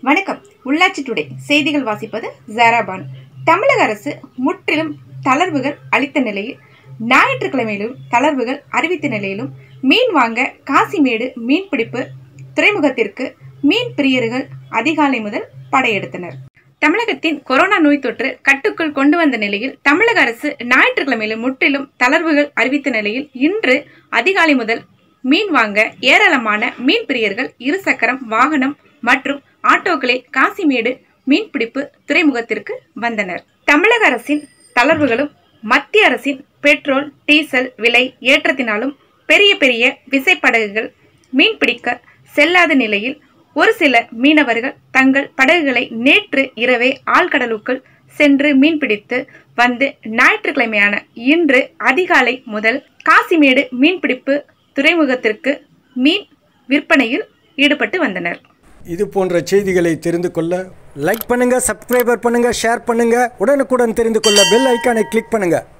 வணக்கம் உள்ளாட்சி டுடே செய்திகள் வாசிப்பது ஜாராபான் தமிழக அரசு முற்றிலும் தளர்வுகள் அளித்த நிலையில் ஞாயிற்றுக்கிழமையிலும் தளர்வுகள் அறிவித்த நிலையிலும் மீன் வாங்க காசிமேடு மீன்பிடிப்பு துறைமுகத்திற்கு மீன் பிரியர்கள் அதிகாலை முதல் படையெடுத்தனர் தமிழகத்தின் கொரோனா நோய் தொற்று கட்டுக்குள் கொண்டு வந்த நிலையில் தமிழக அரசு ஞாயிற்றுக்கிழமையிலும் முற்றிலும் தளர்வுகள் அறிவித்த நிலையில் இன்று அதிகாலை முதல் மீன் வாங்க ஏராளமான மீன் பிரியர்கள் இருசக்கரம் வாகனம் மற்றும் ஆட்டோக்களில் காசிமேடு மீன்பிடிப்பு துறைமுகத்திற்கு வந்தனர் தமிழக அரசின் தளர்வுகளும் மத்திய அரசின் பெட்ரோல் டீசல் விலை ஏற்றத்தினாலும் பெரிய பெரிய விசைப்படகுகள் மீன்பிடிக்க செல்லாத நிலையில் ஒரு சில மீனவர்கள் தங்கள் படகுகளை நேற்று இரவே ஆழ்கடலுக்குள் சென்று மீன்பிடித்து வந்து ஞாயிற்றுக்கிழமையான இன்று அதிகாலை முதல் காசிமேடு மீன்பிடிப்பு துறைமுகத்திற்கு மீன் விற்பனையில் ஈடுபட்டு வந்தனர் இது போன்ற செய்திகளை தெரிந்து கொள்ள லைக் பண்ணுங்க சப்ஸ்கிரைபர் பண்ணுங்க ஷேர் பண்ணுங்க உடனுக்குடன் தெரிந்து கொள்ள பெல் ஐக்கானை கிளிக் பண்ணுங்க